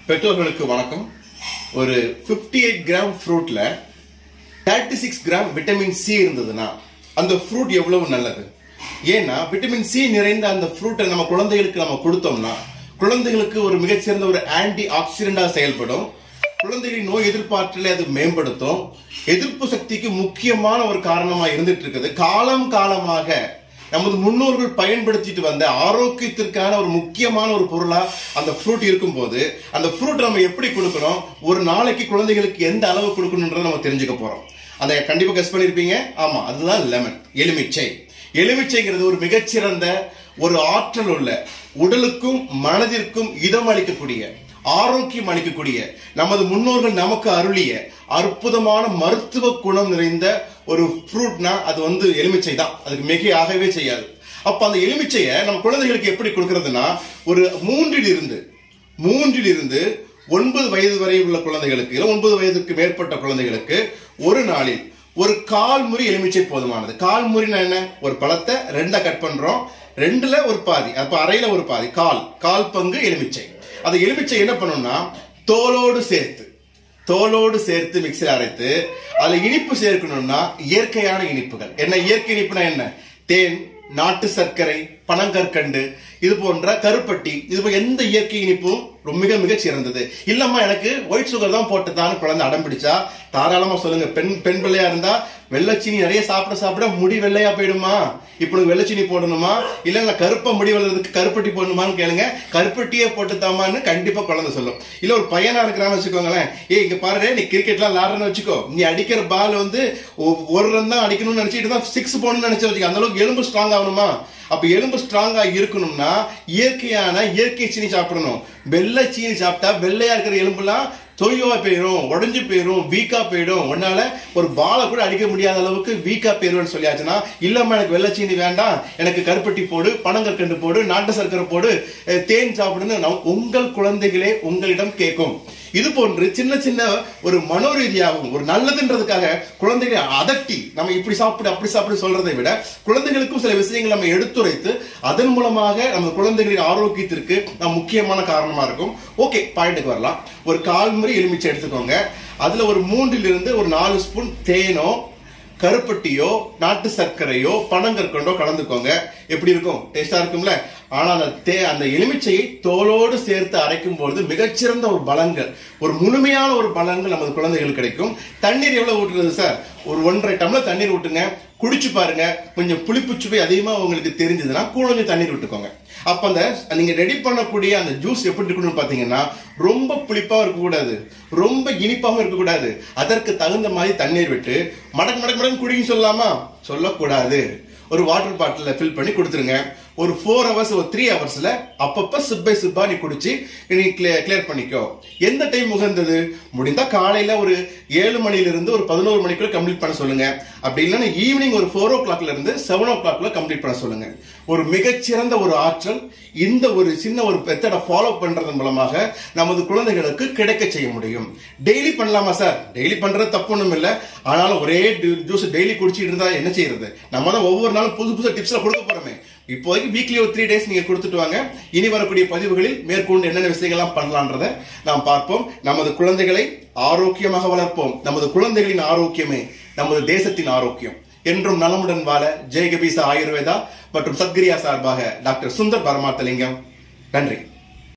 பெற்றோர்களுக்கு வணக்கம் ஒரு 58 எயிட் கிராம் ஃப்ரூட்ல thirty six gram vitamin C இருந்ததுன்னா அந்த ஃப்ரூட் எவ்வளவு நல்லது ஏன்னா விட்டமின் சி நிறைந்த அந்த ஃப்ரூட்டை நம்ம குழந்தைகளுக்கு நம்ம கொடுத்தோம்னா குழந்தைகளுக்கு ஒரு மிகச்சிறந்த ஒரு ஆன்டி ஆக்சிடென்டா செயல்படும் குழந்தைகளின் நோய் எதிர்ப்பாற்றலை அது மேம்படுத்தும் எதிர்ப்பு சக்திக்கு முக்கியமான ஒரு காரணமா இருந்துட்டு இருக்குது காலம் காலமாக நமது முன்னோர்கள் பயன்படுத்திட்டு வந்த ஆரோக்கியத்திற்கான ஒரு முக்கியமான ஒரு பொருளா அந்த ஃப்ரூட் இருக்கும்போது அந்த ஃப்ரூட் நம்ம எப்படி கொடுக்கணும் ஒரு நாளைக்கு குழந்தைகளுக்கு எந்த அளவு கொடுக்கணுன்றதை நம்ம தெரிஞ்சுக்க போறோம் அதை கண்டிப்பா கெஸ் பண்ணிருப்பீங்க ஆமா அதுதான் லெமன் எலுமிச்சை எலுமிச்சைங்கிறது ஒரு மிகச்சிறந்த ஒரு ஆற்றல் உள்ள உடலுக்கும் மனதிற்கும் இதம் அளிக்கக்கூடிய ஆரோக்கியம் அளிக்கக்கூடிய நமது முன்னோர்கள் நமக்கு அருளிய அற்புதமான மருத்துவ குணம் நிறைந்த ஒரு ஃப்ரூட்னா அது வந்து எலுமிச்சை தான் அதுக்கு மிக ஆகவே செய்யாது அப்ப அந்த எலுமிச்சையை நம்ம குழந்தைகளுக்கு எப்படி கொடுக்கறதுன்னா ஒரு மூன்றில் இருந்து மூன்றில் இருந்து ஒன்பது வயது வரை உள்ள குழந்தைகளுக்கு இல்ல ஒன்பது வயதுக்கு மேற்பட்ட குழந்தைகளுக்கு ஒரு நாளில் ஒரு கால் முறி எலுமிச்சை போதுமானது கால் முறினா என்ன ஒரு பழத்தை ரெண்டா கட் பண்றோம் ரெண்டுல ஒரு பாதி அப்ப அரையில ஒரு பாதி கால் கால் பங்கு எலுமிச்சை அந்த எலுமிச்சை என்ன பண்ணணும்னா தோலோடு சேர்த்து தோலோடு சேர்த்து மிக்சியில் அரைத்து அதுல இனிப்பு சேர்க்கணும்னா இயற்கையான இனிப்புகள் என்ன இயற்கை இனிப்புனா என்ன தேன் நாட்டு சர்க்கரை பனங்கற்கண்டு இது போன்ற கருப்பட்டி இது போல எந்த இயற்கை இனிப்பும் ரொம்ப மிக மிக சிறந்தது இல்லம்மா எனக்கு ஒயிட் சுகர் தான் போட்டுதான் குழந்தை அடம் பிடிச்சா தாராளமா சொல்லுங்க பெண் பெண் பிள்ளையா இருந்தா வெள்ளச்சீனி நிறைய சாப்பிட சாப்பிட முடி வெள்ளையா போயிடுமா இப்போ உனக்கு வெள்ளச்சீனி போடணுமா இல்ல நான் கருப்ப முடி வளர்றதுக்கு கருப்பட்டி போடணுமான்னு கேளுங்க கருப்பட்டியே போட்டுத்தாமான்னு கண்டிப்பா குழந்தை சொல்லும் இல்ல ஒரு பையனா இருக்கிறான்னு வச்சுக்கோங்களேன் ஏய் இங்க பாரு நீ கிரிக்கெட்லாம் விளாடுறன்னு வச்சுக்கோ நீ அடிக்கிற பால் வந்து ஒ- ஒரு ரன் தான் அடிக்கணும்னு நினைச்சிட்டு தான் சிக்ஸ் போடணும்னு நினைச்சு வச்சுக்கோ அந்த அளவுக்கு எலும்பு ஸ்ட்ராங் ஆகணுமா அப்ப எலும்பு ஸ்ட்ராங்கா இருக்கணும்னா இயற்கையான இயற்கை சீனி சாப்பிடணும் வெள்ளை சீனி சாப்பிட்டா வெள்ளையா இருக்கிற எலும்புலாம் தொய்வா போயிடும் உடஞ்சு போயிடும் வீக்கா போயிடும் உன்னால ஒரு பாலை கூட அடிக்க முடியாத அளவுக்கு வீக்கா போயிடும்னு சொல்லியாச்சுன்னா இல்லம்மா எனக்கு வெள்ளை சீனி வேண்டாம் எனக்கு கருப்பட்டி போடு பனங்கற்கண்டு போடு நாட்டு சர்க்கரை போடு அஹ், தேன் சாப்பிடுன்னு நம்- உங்கள் குழந்தைகளே உங்களிடம் கேட்கும் இது போன்று சின்ன சின்ன ஒரு மனோரீதியாகவும் ஒரு நல்லதுன்றதுக்காக குழந்தைகளை அதட்டி நம்ம இப்படி சாப்பிடு அப்படி சாப்பிடு சொல்றதை விட குழந்தைகளுக்கும் சில விஷயங்கள் நம்ம எடுத்துரைத்து அதன் மூலமாக நம்ம குழந்தைகளின் ஆரோக்கியத்திற்கு நாம் முக்கியமான காரணமா இருக்கும் ஓகே பாயிண்ட்டுக்கு வரலாம் ஒரு கால் முறை எலுமிச்சை எடுத்துக்கோங்க அதுல ஒரு மூன்றில் இருந்து ஒரு நாலு ஸ்பூன் தேனோ கருப்பட்டியோ நாட்டு சர்க்கரையோ பனங்கற்கண்டோ கலந்துக்கோங்க எப்படி இருக்கும் டேஸ்டா இருக்கும்ல ஆனா அந்த தே அந்த எலுமிச்சையை தோலோடு சேர்த்து அரைக்கும் பொழுது மிகச்சிறந்த ஒரு பலன்கள் ஒரு முழுமையான ஒரு பலன்கள் நமது குழந்தைகளுக்கு கிடைக்கும் தண்ணீர் எவ்வளவு ஊற்றுறது சார் ஒரு ஒன்றரை டம்ளர் தண்ணீர் ஊட்டுங்க குடிச்சு பாருங்க கொஞ்சம் புளிப்பு சுவை அதிகமா உங்களுக்கு தெரிஞ்சதுன்னா கூட கொஞ்சம் தண்ணீர் விட்டுக்கோங்க அப்ப அந்த நீங்க ரெடி பண்ணக்கூடிய அந்த ஜூஸ் எப்படி இருக்கணும்னு பாத்தீங்கன்னா ரொம்ப புளிப்பாவும் இருக்கக்கூடாது ரொம்ப இனிப்பாவும் இருக்கக்கூடாது அதற்கு தகுந்த மாதிரி தண்ணீர் விட்டு மடக்கு மடக்கு மடக்கு குடிங்க சொல்லலாமா சொல்லக்கூடாது ஒரு வாட்டர் பாட்டில ஃபில் பண்ணி கொடுத்துருங்க ஒரு ஃபோர் ஹவர்ஸ் ஒரு த்ரீ ஹவர்ஸ்ல அப்பப்ப சிப் பை சிப்பா நீ குடிச்சு நீ கிளியர் பண்ணிக்கோ எந்த டைம் உகந்தது முடிந்தா காலையில ஒரு ஏழு மணில இருந்து ஒரு பதினோரு மணிக்குள்ள கம்ப்ளீட் பண்ண சொல்லுங்க அப்படி இல்லைன்னா ஈவினிங் ஒரு ஃபோர் ஓ கிளாக்ல இருந்து செவன் ஓ கிளாக்ல கம்ப்ளீட் பண்ண சொல்லுங்க ஒரு மிகச்சிறந்த ஒரு ஆற்றல் இந்த ஒரு சின்ன ஒரு மெத்தடை ஃபாலோ பண்றது மூலமாக நமது குழந்தைகளுக்கு கிடைக்க செய்ய முடியும் டெய்லி பண்ணலாமா சார் டெய்லி பண்றது தப்பு ஒண்ணும் இல்ல ஆனாலும் ஒரே ஜூஸ் டெய்லி குடிச்சிட்டு இருந்தா என்ன செய்யறது நம்ம தான் ஒவ்வொரு நாளும் புது புது டிப்ஸ்ல கொடுக்க போறோமே இப்போதைக்கு வீக்லி ஒரு த்ரீ டேஸ் நீங்க கொடுத்துட்டு வாங்க இனி வரக்கூடிய பதிவுகளில் மேற்கொண்டு என்னென்ன விஷயங்கள்லாம் பண்ணலான்றத நாம் பார்ப்போம் நமது குழந்தைகளை ஆரோக்கியமாக வளர்ப்போம் நமது குழந்தைகளின் ஆரோக்கியமே நமது தேசத்தின் ஆரோக்கியம் என்றும் நலமுடன் வாழ ஜெயகபீசா ஆயுர்வேதா மற்றும் சத்கிரியா சார்பாக டாக்டர் சுந்தர் பரமாத்தலிங்கம் நன்றி